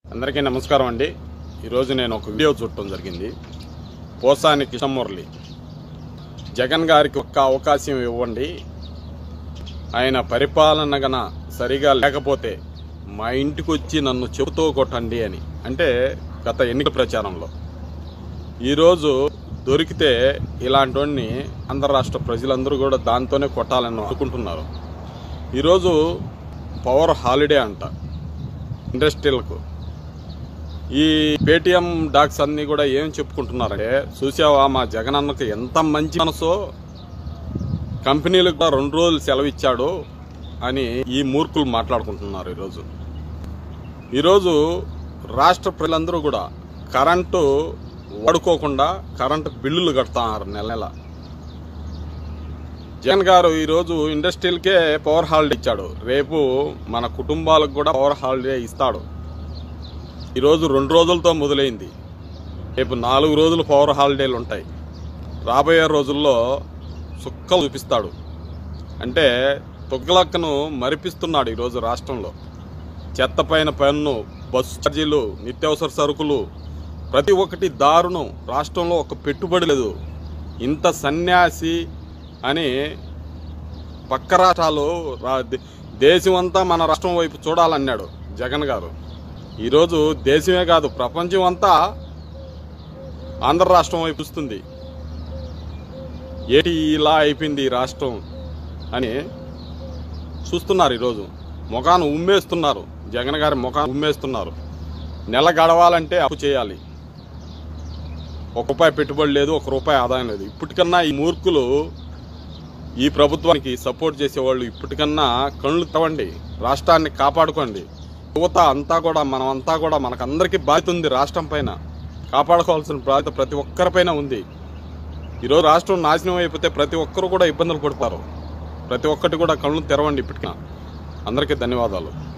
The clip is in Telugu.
అందరికీ నమస్కారం అండి ఈరోజు నేను ఒక వీడియో చూడటం జరిగింది పోసాని కిషన్మురళి జగన్ గారికి ఒక్క అవకాశం ఇవ్వండి ఆయన పరిపాలన గన సరిగా లేకపోతే మా ఇంటికి వచ్చి నన్ను చెబుతూ కొట్టండి అని అంటే గత ఎన్నికల ప్రచారంలో ఈరోజు దొరికితే ఇలాంటి వాడిని ఆంధ్ర రాష్ట్ర ప్రజలందరూ కూడా దాంతోనే కొట్టాలని అనుకుంటున్నారు ఈరోజు పవర్ హాలిడే అంట ఇండస్ట్రియల్కు ఈ పేటిఎం డాక్స్ అన్నీ కూడా ఏం చెప్పుకుంటున్నారంటే చూసావా మా జగన్ అన్నకు ఎంత మంచి మనసో కంపెనీలకు కూడా రెండు రోజులు సెలవు ఇచ్చాడు అని ఈ మూర్ఖులు మాట్లాడుకుంటున్నారు ఈరోజు ఈరోజు రాష్ట్ర ప్రజలందరూ కూడా కరెంటు వాడుకోకుండా కరెంటు బిల్లులు కడుతున్నారు నెల నెల జగన్ గారు ఈరోజు ఇండస్ట్రియల్కే పవర్ హాలిడే ఇచ్చాడు రేపు మన కుటుంబాలకు కూడా పవర్ హాలిడే ఇస్తాడు ఈరోజు రెండు రోజులతో మొదలైంది రేపు నాలుగు రోజులు పవర్ హాలిడేలు ఉంటాయి రాబోయే రోజుల్లో సుక్కలు చూపిస్తాడు అంటే తొగ్గులక్కను మరిపిస్తున్నాడు ఈరోజు రాష్ట్రంలో చెత్త పైన పన్ను బస్సు ఛార్జీలు నిత్యావసర సరుకులు ప్రతి ఒక్కటి దారుణం రాష్ట్రంలో ఒక పెట్టుబడి లేదు ఇంత సన్యాసి అని పక్క రాష్ట్రాలు రా- దే- దేశం అంతా మన రాష్ట్రం వైపు చూడాలన్నాడు జగన్ గారు ఈరోజు దేశమే కాదు ప్రపంచం అంతా ఆంధ్ర రాష్ట్రం వైపు చూస్తుంది ఏటి ఇలా అయిపోయింది ఈ రాష్ట్రం అని చూస్తున్నారు ఈరోజు ముఖాన్ని ఉమ్మేస్తున్నారు జగన్ గారి ముఖాన్ని ఉమ్మేస్తున్నారు నెల గడవాలంటే అప్పు చేయాలి ఒక రూపాయి పెట్టుబడి లేదు ఒక రూపాయి ఆదాయం లేదు ఇప్పటికన్నా ఈ మూర్ఖులు ఈ ప్రభుత్వానికి సపోర్ట్ చేసేవాళ్ళు ఇప్పటికన్నా కళ్ళు తవ్వండి రాష్ట్రాన్ని కాపాడుకోండి యువత అంతా కూడా మనం అంతా కూడా మనకందరికీ బాధ్యత ఉంది రాష్ట్రం పైన కాపాడుకోవాల్సిన బాధ్యత ప్రతి ఒక్కరిపైన ఉంది ఈరోజు రాష్ట్రం నాశనం అయిపోతే ప్రతి ఒక్కరు కూడా ఇబ్బందులు పడతారు ప్రతి ఒక్కటి కూడా కళ్ళు తెరవండి ఇప్పటికైనా అందరికీ ధన్యవాదాలు